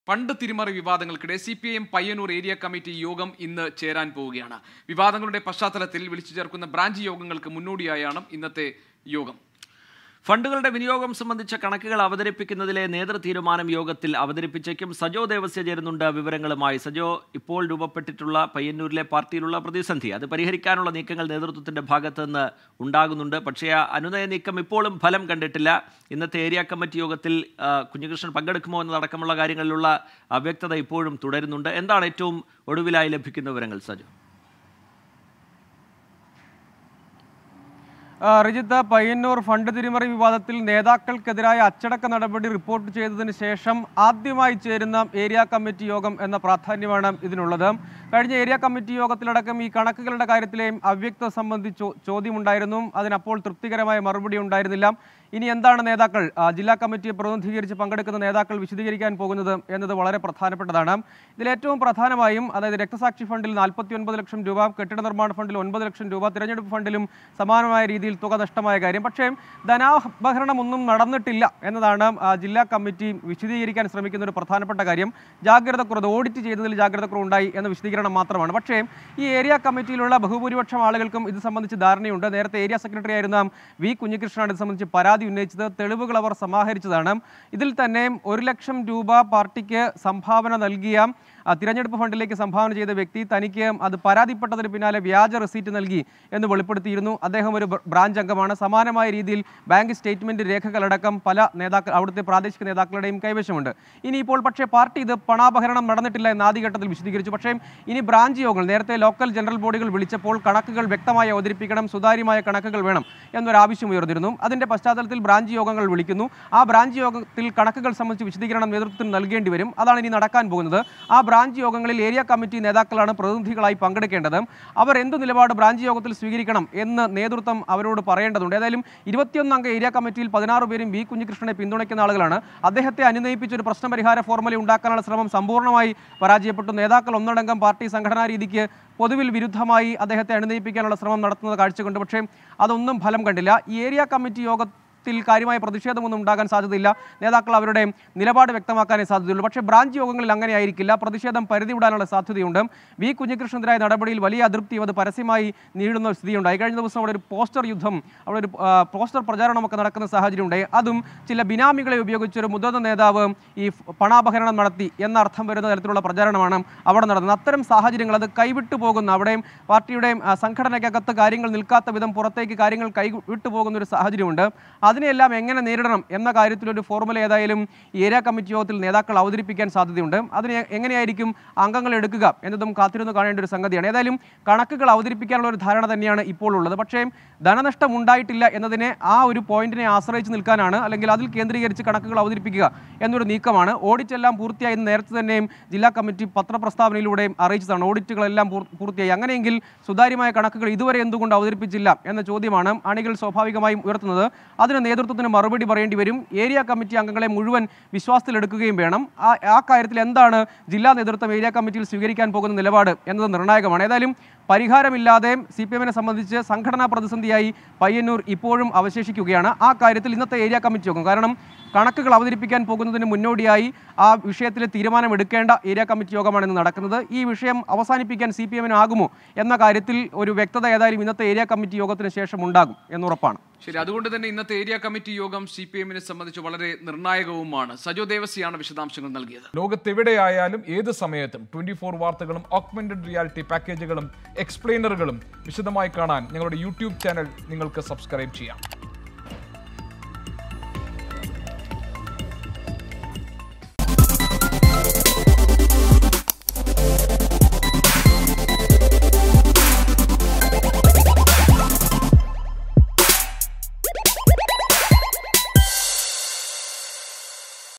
fund തിരിമറി വിവാദങ്ങൾക്കിടെ C P I M Payyanur area committee യോഗം ഇന്ന് ചേരാൻ പോവുകയാണ് വിവാദങ്ങളുടെ പശ്ചാത്തലത്തിൽ വിളിച്ചു ചേർക്കുന്ന ബ്രാഞ്ച് യോഗങ്ങൾക്ക് മുന്നോടിയായാണ് ഇന്നത്തെ യോഗം ഫണ്ടുകളുടെ വിനിയോഗം സംബന്ധിച്ച കണക്കുകൾ അവതരിപ്പിക്കുന്നതിലെ നേതൃ തീരുമാനം യോഗത്തിൽ അവതരിപ്പിച്ചേക്കും സജോ ദേവസ്യ ചേരുന്നുണ്ട് വിവരങ്ങളുമായി സജോ ഇപ്പോൾ രൂപപ്പെട്ടിട്ടുള്ള പയ്യന്നൂരിലെ പാർട്ടിയിലുള്ള പ്രതിസന്ധി അത് പരിഹരിക്കാനുള്ള നീക്കങ്ങൾ നേതൃത്വത്തിന്റെ ഭാഗത്ത് നിന്ന് ഉണ്ടാകുന്നുണ്ട് പക്ഷേ ആ അനുനയ നീക്കം ഇപ്പോഴും ഫലം കണ്ടിട്ടില്ല ഇന്നത്തെ ഏരിയ കമ്മിറ്റി യോഗത്തിൽ ആ, കുഞ്ഞികൃഷ്ണൻ പങ്കെടുക്കുമോ എന്നതടക്കമുള്ള കാര്യങ്ങളിലുള്ള അവ്യക്തത ഇപ്പോഴും തുടരുന്നുണ്ട് എന്താണ് ഏറ്റവും ഒടുവിലായി ലഭിക്കുന്ന വിവരങ്ങൾ സജോ ആ, റിജിത്ത് പയ്യന്നൂർ ഫണ്ട് തിരിമറി വിവാദത്തിൽ നേതാക്കൾക്കെതിരായ അച്ചടക്ക നടപടി റിപ്പോർട്ട് ചെയ്തതിന് ശേഷം ആദ്യമായി ചേരുന്ന ഏരിയ കമ്മിറ്റി യോഗം എന്ന പ്രാധാന്യമാണ് ഇതിനുള്ളത് കഴിഞ്ഞ ഏരിയ കമ്മിറ്റി യോഗത്തിലടക്കം ഈ കണക്കുകളുടെ കാര്യത്തിലെയും അവ്യക്തത സംബന്ധിച്ച് ചോദ്യമുണ്ടായിരുന്നു അതിനപ്പോൾ തൃപ്തികരമായ മറുപടി ഉണ്ടായിരുന്നില്ല ഇനി എന്താണ് നേതാക്കൾ ആ, ജില്ലാ കമ്മിറ്റിയെ പ്രതിനിധീകരിച്ച് പങ്കെടുക്കുന്ന നേതാക്കൾ വിശദീകരിക്കാൻ പോകുന്നത് എന്നത് വളരെ പ്രധാനപ്പെട്ടതാണ് ഇതിൽ ഏറ്റവും പ്രധാനമായും അതായത് രക്തസാക്ഷി ഫണ്ടിൽ നാൽപ്പത്തി ഒൻപത് ലക്ഷം രൂപ കെട്ടിട നിർമ്മാണ ഫണ്ടിൽ ഒൻപത് ലക്ഷം രൂപ തിരഞ്ഞെടുപ്പ് ഫണ്ടിലും സമാനമായ രീതിയിൽ തുക നഷ്ടമായ കാര്യം പക്ഷേ ധനാപഹരണം ഒന്നും നടന്നിട്ടില്ല എന്നതാണ് ആ, ജില്ലാ കമ്മിറ്റി വിശദീകരിക്കാൻ ശ്രമിക്കുന്ന ഒരു പ്രധാനപ്പെട്ട കാര്യം ജാഗ്രത കുറവ് ഓഡിറ്റ് ചെയ്തതിൽ ജാഗ്രത കുറവുണ്ടായി എന്ന വിശദീകരണം മാത്രമാണ് പക്ഷേ ഈ ഏരിയ കമ്മിറ്റിയിലുള്ള ബഹുഭൂരിപക്ഷം ആളുകൾക്കും ഇത് സംബന്ധിച്ച് ധാരണയുണ്ട് നേരത്തെ ഏരിയ സെക്രട്ടറി ആയിരുന്ന വി കുഞ്ഞികൃഷ്ണനാണ് ഇത് സംബന്ധിച്ച് പരാതി ഉന്നയിച്ചത് തെളിവുകൾ അവർ സമാഹരിച്ചതാണ് ഇതിൽ തന്നെ ഒരു ലക്ഷം രൂപ പാർട്ടിക്ക് സംഭാവന നൽകിയ ആ, തിരഞ്ഞെടുപ്പ് ഫണ്ടിലേക്ക് സംഭാവന ചെയ്ത വ്യക്തി തനിക്ക് അത് പരാതിപ്പെട്ടതിന് പിന്നാലെ വ്യാജ റെസീറ്റ് നൽകി എന്ന് വെളിപ്പെടുത്തിയിരുന്നു അദ്ദേഹം ഒരു ബ്ര- ബ്രാഞ്ച് അംഗമാണ് സമാനമായ രീതിയിൽ ബാങ്ക് സ്റ്റേറ്റ്മെന്റ് രേഖകളടക്കം പല നേതാക്കൾ അവിടുത്തെ പ്രാദേശിക നേതാക്കളുടെയും കൈവശമുണ്ട് ഇനിയിപ്പോൾ പക്ഷേ പാർട്ടി ഇത് പണാപഹരണം നടന്നിട്ടില്ല എന്ന് ആദ്യഘട്ടത്തിൽ വിശദീകരിച്ചു പക്ഷേ ഇനി ബ്രാഞ്ച് യോഗങ്ങൾ നേരത്തെ ലോക്കൽ ജനറൽ ബോഡികൾ വിളിച്ചപ്പോൾ കണക്കുകൾ വ്യക്തമായി അവതരിപ്പിക്കണം സുതാര്യമായ കണക്കുകൾ വേണം എന്നൊരാവശ്യം ഉയർന്നിരുന്നു അതിന്റെ പശ്ചാത്തലത്തിൽ ബ്രാഞ്ച് യോഗങ്ങൾ വിളിക്കുന്നു ആ ബ്രാഞ്ച് യോഗത്തിൽ കണക്കുകൾ സംബന്ധിച്ച് വിശദീകരണം നേതൃത്വത്തിന് നൽകേണ്ടി വരും അതാണ് ഇനി നടക്കാൻ പോകുന്നത് ആ ബ്രാഞ്ച് യോഗങ്ങളിൽ ഏരിയ കമ്മിറ്റി നേതാക്കളാണ് പ്രതിനിധികളായി പങ്കെടുക്കേണ്ടത് അവർ എന്ത് നിലപാട് ബ്രാഞ്ച് യോഗത്തിൽ സ്വീകരിക്കണം എന്ന് നേതൃത്വം അവരോട് പറയേണ്ടതുണ്ട് ഏതായാലും ഇരുപത്തിയൊന്ന് അംഗ ഏരിയ കമ്മിറ്റിയിൽ പതിനാറ് പേരും വി കുഞ്ഞികൃഷ്ണനെ പിന്തുണയ്ക്കുന്ന ആളുകളാണ് അദ്ദേഹത്തെ അനുനയിപ്പിച്ച് ഒരു പ്രശ്നപരിഹാര ഫോർമുല ഉണ്ടാക്കാനുള്ള ശ്രമം സമ്പൂർണ്ണമായി പരാജയപ്പെട്ടു നേതാക്കൾ ഒന്നടങ്കം പാർട്ടി സംഘടനാ രീതിക്ക് പൊതുവിൽ വിരുദ്ധമായി അദ്ദേഹത്തെ അനുനയിപ്പിക്കാനുള്ള ശ്രമം നടത്തുന്നത് കാഴ്ചകൊണ്ട് പക്ഷേ അതൊന്നും ഫലം കണ്ടില്ല ഈ ഏരിയ കമ്മിറ്റി യോഗ ത്തിൽ കാര്യമായ പ്രതിഷേധമൊന്നും ഉണ്ടാകാൻ സാധ്യതയില്ല നേതാക്കൾ അവരുടെ നിലപാട് വ്യക്തമാക്കാനേ സാധ്യതയുള്ളൂ പക്ഷേ ബ്രാഞ്ച് യോഗങ്ങളിൽ അങ്ങനെ ആയിരിക്കില്ല പ്രതിഷേധം പരിധി വിടാനുള്ള സാധ്യതയുണ്ട് വി കുഞ്ഞികൃഷ്ണനെതിരായ നടപടിയിൽ വലിയ അതൃപ്തിയും അത് പരസ്യമായി നീളുന്ന സ്ഥിതിയുണ്ടായി കഴിഞ്ഞ ദിവസം അവിടെ ഒരു പോസ്റ്റർ യുദ്ധം അവിടെ ഒരു ആ, പോസ്റ്റർ പ്രചാരണമൊക്കെ നടക്കുന്ന സാഹചര്യം ഉണ്ടായി അതും ചില ബിനാമികളെ ഉപയോഗിച്ച് ഒരു മുതിർന്ന നേതാവ് ഈ ഫ്- പണാപഹരണം നടത്തി എന്ന അർത്ഥം വരുന്ന തരത്തിലുള്ള പ്രചാരണമാണ് അവിടെ നടന്നത് അത്തരം സാഹചര്യങ്ങൾ അത് കൈവിട്ടു പോകുന്ന അവിടെയും പാർട്ടിയുടെയും ആ, സംഘടനയ്ക്കകത്ത് കാര്യങ്ങൾ നിൽക്കാത്ത വിധം പുറത്തേക്ക് കാര്യങ്ങൾ കൈവിട്ടു പോകുന്ന ഒരു സാഹചര്യമുണ്ട് അതിനെല്ലാം എങ്ങനെ നേരിടണം എന്ന കാര്യത്തിൽ ഒരു ഫോർമുല ഏതായാലും ഈ ഏരിയ കമ്മിറ്റി യോഗത്തിൽ നേതാക്കൾ അവതരിപ്പിക്കാൻ സാധ്യതയുണ്ട് അതിന് എങ്ങനെയായിരിക്കും അംഗങ്ങൾ എടുക്കുക എന്നതും കാത്തിരുന്ന് കാണേണ്ട ഒരു സംഗതിയാണ് ഏതായാലും കണക്കുകൾ അവതരിപ്പിക്കാനുള്ള ഒരു ധാരണ തന്നെയാണ് ഇപ്പോൾ ഉള്ളത് പക്ഷേ ധനനഷ്ടം ഉണ്ടായിട്ടില്ല എന്നതിനെ ആ ഒരു പോയിന്റിനെ ആശ്രയിച്ച് നിൽക്കാനാണ് അല്ലെങ്കിൽ അതിൽ കേന്ദ്രീകരിച്ച് കണക്കുകൾ അവതരിപ്പിക്കുക എന്നൊരു നീക്കമാണ് ഓഡിറ്റ് എല്ലാം പൂർത്തിയായി എന്ന് നേരത്തെ തന്നെയും ജില്ലാ കമ്മിറ്റി പത്രപ്രസ്താവനയിലൂടെയും അറിയിച്ചതാണ് ഓഡിറ്റുകളെല്ലാം പൂർ- പൂർത്തിയായി അങ്ങനെയെങ്കിൽ സുതാര്യമായ കണക്കുകൾ ഇതുവരെ എന്തുകൊണ്ട് അവതരിപ്പിച്ചില്ല എന്ന ചോദ്യമാണ് അണികൾ സ്വാഭാവികമായും ഉയർത്തുന്നത് അതിന് നേതൃത്വത്തിന് മറുപടി പറയേണ്ടി വരും ഏരിയ കമ്മിറ്റി അംഗങ്ങളെ മുഴുവൻ വിശ്വാസത്തിലെടുക്കുകയും വേണം ആ ആ കാര്യത്തിൽ എന്താണ് ജില്ലാ നേതൃത്വം ഏരിയ കമ്മിറ്റിയിൽ സ്വീകരിക്കാൻ പോകുന്ന നിലപാട് എന്നത് നിർണായകമാണ് ഏതായാലും പരിഹാരമില്ലാതെ സി പി എമ്മിനെ സംബന്ധിച്ച് സംഘടനാ പ്രതിസന്ധിയായി പയ്യന്നൂർ ഇപ്പോഴും അവശേഷിക്കുകയാണ് ആ കാര്യത്തിൽ ഇന്നത്തെ ഏരിയ കമ്മിറ്റി യോഗം കാരണം കണക്കുകൾ അവതരിപ്പിക്കാൻ പോകുന്നതിന് മുന്നോടിയായി ആ വിഷയത്തിൽ തീരുമാനമെടുക്കേണ്ട ഏരിയ കമ്മിറ്റി യോഗമാണ് ഇന്ന് നടക്കുന്നത് ഈ വിഷയം അവസാനിപ്പിക്കാൻ സി പി എമ്മിനാകുമോ എന്ന കാര്യത്തിൽ ഒരു വ്യക്തത ഏതായാലും ഇന്നത്തെ ഏരിയ കമ്മിറ്റി യോഗത്തിന് ശേഷം ഉണ്ടാകും എന്നുറപ്പാണ് ശരി അതുകൊണ്ട് തന്നെ ഇന്നത്തെ ഏരിയ കമ്മിറ്റി യോഗം സി പി എമ്മിനെ സംബന്ധിച്ച് വളരെ നിർണായകവുമാണ് സജോ ദേവസിയാണ് വിശദാംശങ്ങൾ നൽകിയത് ലോകത്തെവിടെയായാലും ഏത് സമയത്തും ട്വന്റി ഫോർ വാർത്തകളും ഓഗ്മെന്റഡ് റിയാലിറ്റി പാക്കേജുകളും എക്സ്പ്ലെയിനറുകളും വിശദമായി കാണാൻ ഞങ്ങളുടെ യൂട്യൂബ് ചാനൽ നിങ്ങൾക്ക് സബ്സ്ക്രൈബ് ചെയ്യാം